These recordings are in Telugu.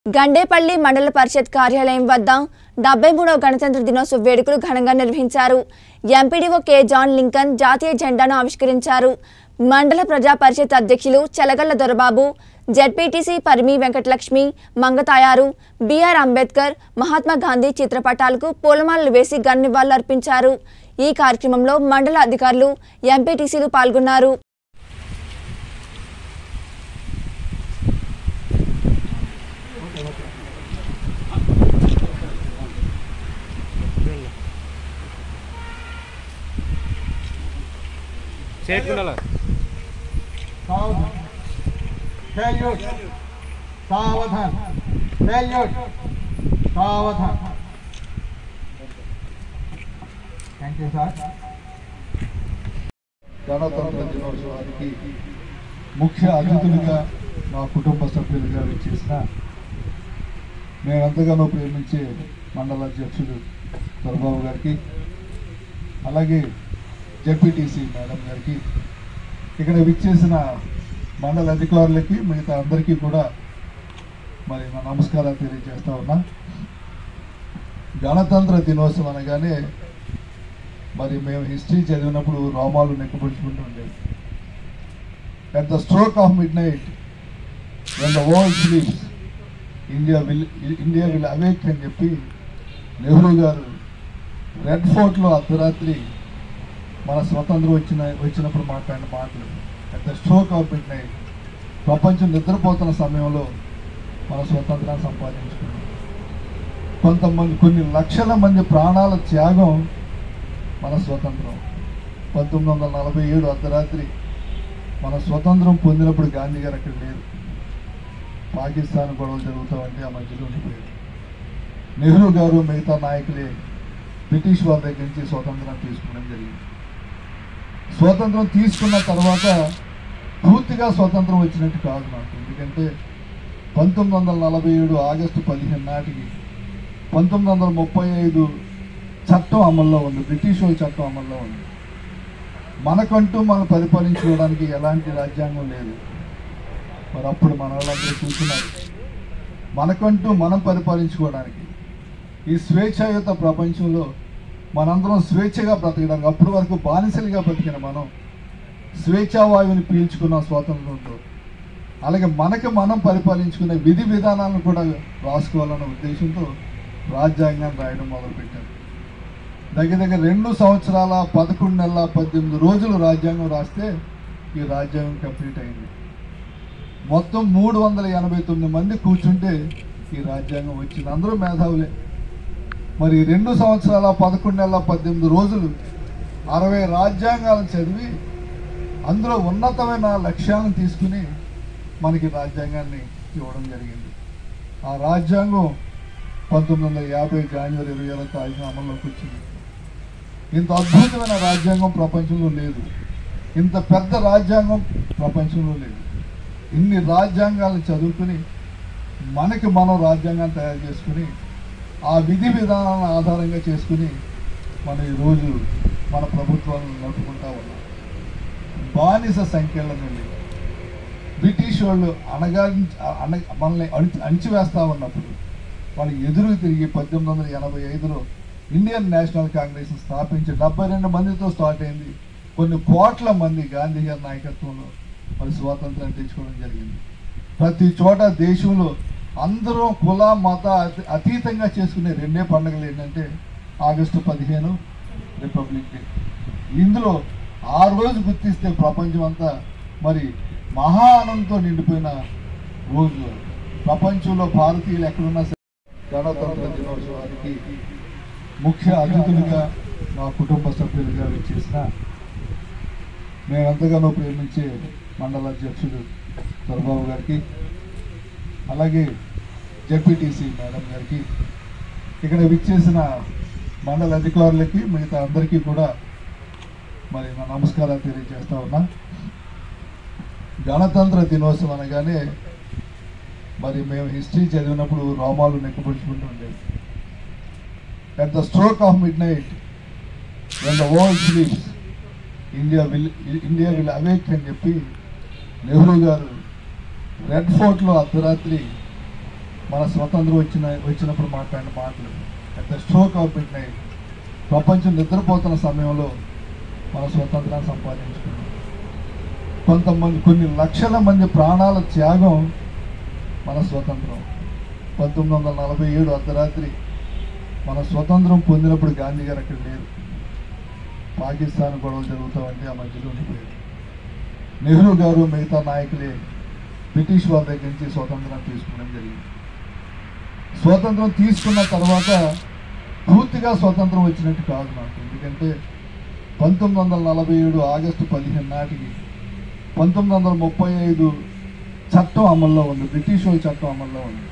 గండేపల్లి మండల పరిషత్ కార్యాలయం వద్ద డెబ్బై మూడవ గణతంత్ర దినోత్సవ వేడుకలు ఘనంగా నిర్వహించారు ఎంపీడీఓ కె జాన్ లింకన్ జాతీయ జెండాను ఆవిష్కరించారు మండల ప్రజా పరిషత్ అధ్యక్షులు చలగళ్ల దొరబాబు జెడ్పీటీసీ పరిమి వెంకటలక్ష్మి మంగతాయారు బిఆర్ అంబేద్కర్ మహాత్మా గాంధీ చిత్రపటాలకు పూలమాలలు వేసి గన్నివాళులర్పించారు ఈ కార్యక్రమంలో మండల అధికారులు ఎంపీటీసీలు పాల్గొన్నారు చేతుకుండాల सावधान सैल्यूट सावधान सैल्यूट सावधान థ్యాంక్ యూ సార్ గణతంత్ర దినోత్సవానికి ముఖ్య అతిథులుగా మా కుటుంబ సభ్యులుగా వచ్చేసిన మేము ఎంతగానో ప్రేమించే మండల అధ్యక్షుడు దొరబాబు గారికి అలాగే జెడ్పీటీసీ మేడం గారికి ఇక్కడ విచ్చేసిన మండల అధికారులకి మిగతా అందరికీ కూడా మరి నా నమస్కారాలు తెలియజేస్తా ఉన్నా గణతంత్ర దినోత్సవం అనగానే మరి మేము హిస్టరీ చదివినప్పుడు రోమాలు నెక్కబుచ్చుకుంటూ ఉండేవి at the stroke of midnight when the world sleeps India will India will awake అని చెప్పి నెహ్రూ గారు రెడ్ ఫోర్ట్లో అర్ధరాత్రి మన స్వతంత్రం వచ్చిన వచ్చినప్పుడు మాట్లాడిన మాటలు at the stroke of midnight ప్రపంచం నిద్రపోతున్న సమయంలో మన స్వతంత్రాన్ని సంపాదించుకున్నాం కొంతమంది కొన్ని లక్షల మంది ప్రాణాల త్యాగం మన స్వతంత్రం పంతొమ్మిది వందల నలభై ఏడు అర్ధరాత్రి మన స్వతంత్రం పొందినప్పుడు గాంధీ గారు అక్కడ లేరు పాకిస్తాన్ గొడవలు జరుగుతామంటే ఆ మధ్యలో ఉండిపోయారు నెహ్రూ గారు మిగతా నాయకులే బ్రిటిష్ వారి దగ్గర నుంచి స్వతంత్రం తీసుకోవడం జరిగింది స్వాతంత్రం తీసుకున్న తర్వాత పూర్తిగా స్వాతంత్రం వచ్చినట్టు కాదు నాకు ఎందుకంటే పంతొమ్మిది వందల నలభై ఏడు ఆగస్టు పదిహేను నాటికి పంతొమ్మిది వందల ముప్పై ఐదు చట్టం అమల్లో ఉంది బ్రిటిష్ వాళ్ళ చట్టం అమల్లో ఉంది మనకంటూ మనం పరిపాలించుకోవడానికి ఎలాంటి రాజ్యాంగం లేదు మరి అప్పుడు మన వాళ్ళందరూ చూస్తున్నారు మనకంటూ మనం పరిపాలించుకోవడానికి ఈ స్వేచ్ఛాయుత ప్రపంచంలో మనందరం స్వేచ్ఛగా బ్రతకడానికి అప్పటి వరకు బానిసలుగా బతికిన మనం స్వేచ్ఛావాయువుని పీల్చుకున్న స్వాతంత్రంతో అలాగే మనకి మనం పరిపాలించుకునే విధి విధానాలను కూడా రాసుకోవాలన్న ఉద్దేశంతో రాజ్యాంగాన్ని రాయడం మొదలుపెట్టారు దగ్గర దగ్గర రెండు సంవత్సరాల పదకొండు నెలల పద్దెనిమిది రోజులు రాజ్యాంగం రాస్తే ఈ రాజ్యాంగం కంప్లీట్ అయింది మొత్తం మూడు వందల ఎనభై తొమ్మిది మంది కూర్చుంటే ఈ రాజ్యాంగం వచ్చింది అందరూ మేధావులే మరి ఈ రెండు సంవత్సరాల పదకొండు నెలల పద్దెనిమిది రోజులు అరవై రాజ్యాంగాలను చదివి అందులో ఉన్నతమైన లక్ష్యాలను తీసుకుని మనకి రాజ్యాంగాన్ని ఇవ్వడం జరిగింది ఆ రాజ్యాంగం పంతొమ్మిది వందల యాభై జనవరి ఇరవై ఏళ్ళ తారీఖున అమల్లోకి వచ్చింది ఇంత అద్భుతమైన రాజ్యాంగం ప్రపంచంలో లేదు ఇంత పెద్ద రాజ్యాంగం ప్రపంచంలో లేదు ఇన్ని రాజ్యాంగాలను చదువుకుని మనకి మనం రాజ్యాంగాన్ని తయారు చేసుకుని ఆ విధి విధానాలను ఆధారంగా చేసుకుని మనం ఈరోజు మన ప్రభుత్వాలను నడుపుకుంటా ఉన్నాం బానిస సంఖ్యల నుండి బ్రిటిష్ వాళ్ళు అనగా అణ మనల్ని అణి అణిచివేస్తా ఉన్నప్పుడు వాళ్ళు ఎదురు తిరిగి పద్దెనిమిది వందల ఎనభై ఐదులో ఇండియన్ నేషనల్ కాంగ్రెస్ స్థాపించి డెబ్బై రెండు మందితో స్టార్ట్ అయింది కొన్ని కోట్ల మంది గాంధీ గారి నాయకత్వంలో మరి స్వాతంత్రాన్ని తెచ్చుకోవడం జరిగింది ప్రతి చోట దేశంలో అందరూ కుల మత అతి- అతీతంగా చేసుకునే రెండే పండుగలు ఏంటంటే ఆగస్టు పదిహేను రిపబ్లిక్ డే ఇందులో ఆ రోజు గుర్తిస్తే ప్రపంచం అంతా మరి మహా ఆనందంతో నిండిపోయిన రోజు ప్రపంచంలో భారతీయులు ఎక్కడున్నా సరే గణతంత్ర దినోత్సవానికి ముఖ్య అతిథులుగా మా కుటుంబ సభ్యులుగా వచ్చేసిన మేము ఎంతగానో ప్రేమించే మండల అధ్యక్షుడు దొరబాబు గారికి అలాగే జెడ్పీటీసీ మేడం గారికి ఇక్కడ విచ్చేసిన మండల అధికారులకి మిగతా అందరికీ కూడా మరి నా నమస్కారాలు తెలియజేస్తా ఉన్నా గణతంత్ర దినోత్సవం అనగానే మరి మేము హిస్టరీ చదివినప్పుడు రోమాలు నెక్కబుచ్చుకుంటూ ఉండేవి at the stroke of midnight when the world sleeps India will India will awake అని చెప్పి నెహ్రూ గారు రెడ్ ఫోర్ట్లో అర్ధరాత్రి మన స్వతంత్రం వచ్చిన వచ్చినప్పుడు మాట్లాడిన మాటలు at the stroke of midnight ప్రపంచం నిద్రపోతున్న సమయంలో మన స్వతంత్రాన్ని సంపాదించుకున్నాం కొంతమంది కొన్ని లక్షల మంది ప్రాణాల త్యాగం మన స్వతంత్రం పంతొమ్మిది వందల నలభై ఏడు అర్ధరాత్రి మన స్వతంత్రం పొందినప్పుడు గాంధీ గారు అక్కడ లేరు పాకిస్తాన్ గొడవలు జరుగుతామంటే ఆ మధ్యలో ఉండిపోయారు నెహ్రూ గారు మిగతా నాయకులే బ్రిటిష్ వారి దగ్గర నుంచి స్వతంత్రం తీసుకోవడం జరిగింది స్వతంత్రం తీసుకున్న తర్వాత పూర్తిగా స్వతంత్రం వచ్చినట్టు కాదు నాకు ఎందుకంటే పంతొమ్మిది వందల నలభై ఏడు ఆగస్టు పదిహేను నాటికి పంతొమ్మిది వందల ముప్పై ఐదు చట్టం అమల్లో ఉంది బ్రిటిష్ వాళ్ళ చట్టం అమల్లో ఉంది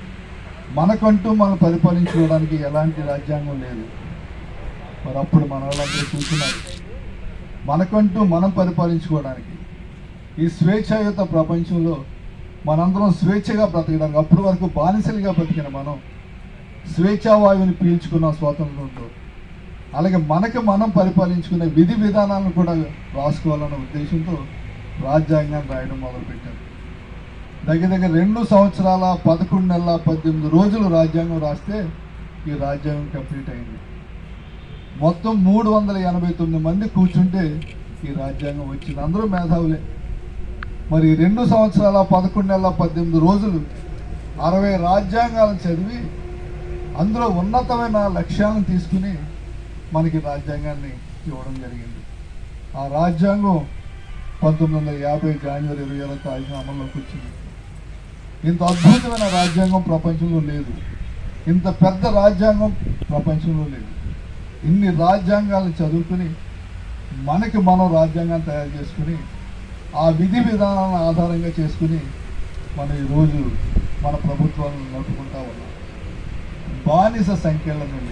మనకంటూ మనం పరిపాలించుకోవడానికి ఎలాంటి రాజ్యాంగం లేదు మరి అప్పుడు మన వాళ్ళందరూ చూస్తున్నారు మనకంటూ మనం పరిపాలించుకోవడానికి ఈ స్వేచ్ఛాయుత ప్రపంచంలో మనందరం స్వేచ్ఛగా బ్రతకడానికి అప్పటి వరకు బానిసలుగా బతికిన మనం స్వేచ్ఛావాయువుని పీల్చుకున్న స్వాతంత్రంతో అలాగే మనకి మనం పరిపాలించుకునే విధి విధానాలను కూడా రాసుకోవాలన్న ఉద్దేశంతో రాజ్యాంగాన్ని రాయడం మొదలుపెట్టారు దగ్గర దగ్గర రెండు సంవత్సరాల పదకొండు నెలల పద్దెనిమిది రోజులు రాజ్యాంగం రాస్తే ఈ రాజ్యాంగం కంప్లీట్ అయింది మొత్తం మూడు వందల ఎనభై తొమ్మిది మంది కూర్చుంటే ఈ రాజ్యాంగం వచ్చింది అందరూ మేధావులే మరి ఈ రెండు సంవత్సరాల పదకొండు నెలల పద్దెనిమిది రోజులు అరవై రాజ్యాంగాలను చదివి అందులో ఉన్నతమైన లక్ష్యాలను తీసుకుని మనకి రాజ్యాంగాన్ని ఇవ్వడం జరిగింది ఆ రాజ్యాంగం పంతొమ్మిది వందల యాభై జనవరి ఇరవై ఏళ్ళ తారీఖున అమల్లోకి వచ్చింది ఇంత అద్భుతమైన రాజ్యాంగం ప్రపంచంలో లేదు ఇంత పెద్ద రాజ్యాంగం ప్రపంచంలో లేదు ఇన్ని రాజ్యాంగాలను చదువుకుని మనకి మనం రాజ్యాంగాన్ని తయారు చేసుకుని ఆ విధి విధానాలను ఆధారంగా చేసుకుని మనం ఈరోజు మన ప్రభుత్వాలను నడుపుకుంటా ఉన్నాం బానిస సంఖ్యల నుండి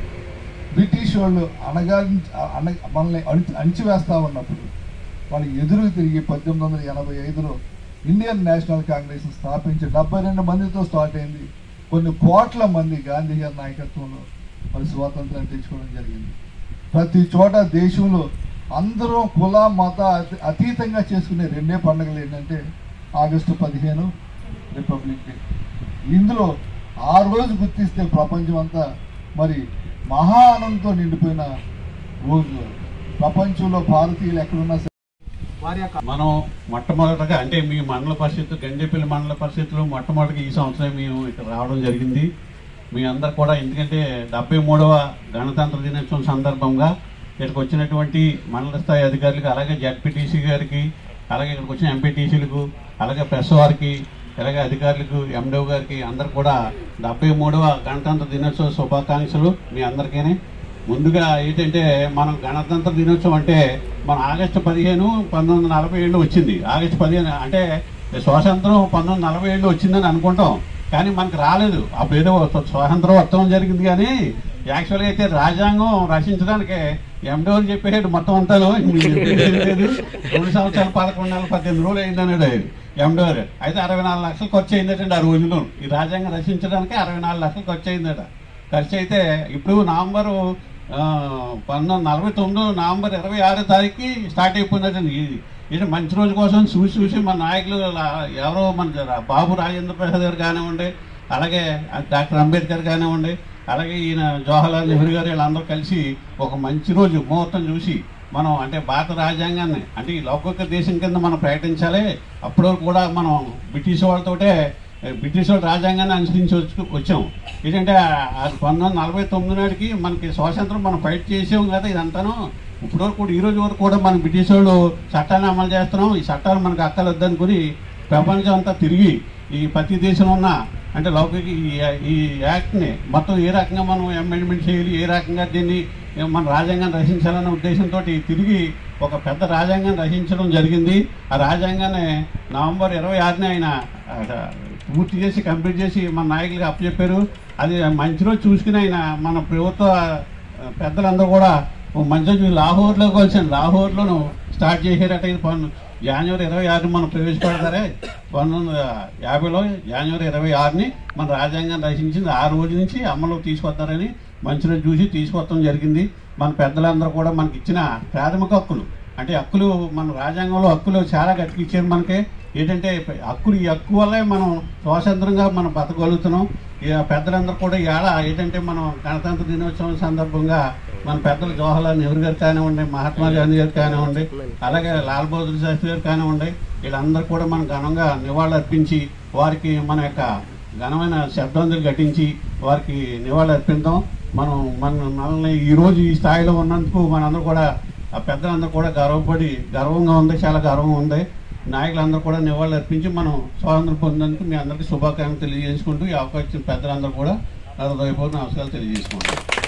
బ్రిటిష్ వాళ్ళు అనగా అన మనల్ని అణి అణిచివేస్తా ఉన్నప్పుడు వాళ్ళకి ఎదురు తిరిగి పద్దెనిమిది వందల ఎనభై ఐదులో ఇండియన్ నేషనల్ కాంగ్రెస్ స్థాపించి డెబ్బై రెండు మందితో స్టార్ట్ అయింది కొన్ని కోట్ల మంది గాంధీ గారి నాయకత్వంలో మరి స్వాతంత్రం తెచ్చుకోవడం జరిగింది ప్రతి చోట దేశంలో అందరూ కుల మత అతి- అతీతంగా చేసుకునే రెండే పండుగలు ఏంటంటే ఆగస్టు పదిహేను రిపబ్లిక్ డే ఇందులో ఆ రోజు గుర్తిస్తే ప్రపంచం అంతా మరి మహా ఆనందంతో నిండిపోయిన రోజు ప్రపంచంలో భారతీయులు ఎక్కడున్నా సరే వారి యొక్క మనం మొట్టమొదటగా అంటే మీ మండల పరిషత్తు గండేపల్లి మండల పరిషత్తులో మొట్టమొదటిగా ఈ సంవత్సరం మేము ఇక్కడ రావడం జరిగింది మీ అందరు కూడా ఎందుకంటే డెబ్బై మూడవ గణతంత్ర దినోత్సవం సందర్భంగా ఇక్కడికి వచ్చినటువంటి మండల స్థాయి అధికారులకు అలాగే జడ్పీటీసీ గారికి అలాగే ఇక్కడికి వచ్చిన ఎంపీటీసీలకు అలాగే ప్రెస్ వారికి అలాగే అధికారులకు ఎండో గారికి అందరు కూడా డెబ్బై మూడవ గణతంత్ర దినోత్సవ శుభాకాంక్షలు మీ అందరికీ ముందుగా ఏంటంటే మనం గణతంత్ర దినోత్సవం అంటే మన ఆగస్టు పదిహేను పంతొమ్మిది వందల నలభై ఏళ్ళు వచ్చింది ఆగస్టు పదిహేను అంటే స్వాతంత్రం పంతొమ్మిది వందల నలభై ఏళ్ళు వచ్చిందని అనుకుంటాం కానీ మనకు రాలేదు అప్పుడు ఏదో స్వాతంత్రం ఉత్సవం జరిగింది కానీ యాక్చువల్గా అయితే రాజ్యాంగం రచించడానికి ఎండో అని చెప్పేది మొత్తం అంతా లేదు రెండు సంవత్సరాలు పదకొండు నెలలు పద్దెనిమిది రోజులు అయిందన్నాడు ఎండో అయితే అరవై నాలుగు లక్షలు ఖర్చు అయిందటండి ఆ రోజులో ఈ రాజ్యాంగం రచించడానికి అరవై నాలుగు లక్షలు ఖర్చు అయిందట ఖర్చు అయితే ఇప్పుడు నవంబరు ఆ, పంతొమ్మిది వందల నలభై తొమ్మిది నవంబర్ ఇరవై ఆరో తారీఖుకి స్టార్ట్ అయిపోయిందండి ఇది ఇది మంచి రోజు కోసం చూసి చూసి మన నాయకులు లా- ఎవరో మన రా- బాబు రాజేంద్ర ప్రసాద్ గారు కానివ్వండి అలాగే డాక్టర్ అంబేద్కర్ కానివ్వండి అలాగే ఈయన జవహర్లాల్ నెహ్రూ గారు వీళ్ళందరూ కలిసి ఒక మంచి రోజు ముహూర్తం చూసి మనం అంటే భారత రాజ్యాంగాన్ని అంటే ఈ లౌకిక దేశం కింద మనం ప్రకటించాలి అప్పటి వరకు కూడా మనం బ్రిటిష్ వాళ్ళతోటే బ్రిటిష్ వాళ్ళు రాజ్యాంగాన్ని అనుసరించి వచ్చి వచ్చాం ఏంటంటే ఆ పంతొమ్మిది వందల నలభై తొమ్మిది నాటికి మనకి స్వాతంత్రం మనం ఫైట్ చేసాం కదా ఇదంతాను ఇప్పుడు వరకు కూడా ఈ రోజు వరకు కూడా మనం బ్రిటిష్ వాళ్ళు చట్టాన్ని అమలు చేస్తున్నాం ఈ చట్టాలు మనకు అక్కలొద్దనుకుని ప్రపంచం అంతా తిరిగి ఈ ప్రతి దేశంలో ఉన్న అంటే లౌకిక ఈ ఈ యాక్ట్ని మొత్తం ఏ రకంగా మనం అమెండ్మెంట్ చేయాలి ఏ రకంగా దీన్ని మన రాజ్యాంగాన్ని రచించాలన్న ఉద్దేశంతో తిరిగి ఒక పెద్ద రాజ్యాంగాన్ని రచించడం జరిగింది ఆ రాజ్యాంగాన్ని నవంబర్ ఇరవై ఆరున ఆయన ఆ, పూర్తి చేసి కంప్లీట్ చేసి మన నాయకులకు అప్పచెప్పారు అది మంచి రోజు చూసుకుని ఆయన మన ప్రభుత్వ ఆ, పెద్దలందరూ కూడా ఓ మంచి రోజు లాహోర్లో కలిసాను లాహోర్లోను స్టార్ట్ చేశారట ఇది పన్ను జనవరి ఇరవై ఆరుని మనం ప్రవేశపెడతారే పంతొమ్మిది వందల యాభైలో జనవరి ఇరవై ఆరుని మన రాజ్యాంగాన్ని రచించింది ఆ రోజు నుంచి అమలుకి తీసుకొస్తారని మంచి రోజు చూసి తీసుకొస్తాం జరిగింది మన పెద్దలందరూ కూడా మనకి ఇచ్చిన ప్రాథమిక హక్కులు అంటే హక్కులు మన రాజ్యాంగంలో హక్కులు చాలా గట్టిగా ఇచ్చారు మనకి ఏంటంటే హక్కులు ఈ హక్కు వల్లే మనం స్వాతంత్రంగా మనం బతకగలుగుతున్నాం ఇక పెద్దలందరూ కూడా ఇవాళ ఏంటంటే మనం గణతంత్ర దినోత్సవం సందర్భంగా మన పెద్దలు జవహర్లాల్ నెహ్రూ గారు కానివ్వండి మహాత్మా గాంధీ గారు కానివ్వండి అలాగే లాల్ బహదూర్ శాస్త్రి గారు కానివ్వండి వీళ్ళందరూ కూడా మనం ఘనంగా నివాళులు అర్పించి వారికి మన యొక్క ఘనమైన శబ్దాంజలి ఘటించి వారికి నివాళులు అర్పిద్దాం మనం మన మనల్ని ఈ రోజు ఈ స్థాయిలో ఉన్నందుకు మనందరూ కూడా ఆ పెద్దలందరూ కూడా గర్వపడి గర్వంగా ఉంది చాలా గర్వంగా ఉంది నాయకులందరూ కూడా నివాళులు అర్పించి మనం స్వాతంత్రం పొందినందుకు మీ అందరికీ శుభాకాంక్షలు తెలియజేసుకుంటూ ఈ అవకాశం ఇచ్చిన పెద్దలందరూ కూడా హృదయపూర్వక నమస్కారాలు తెలియజేసుకుంటాం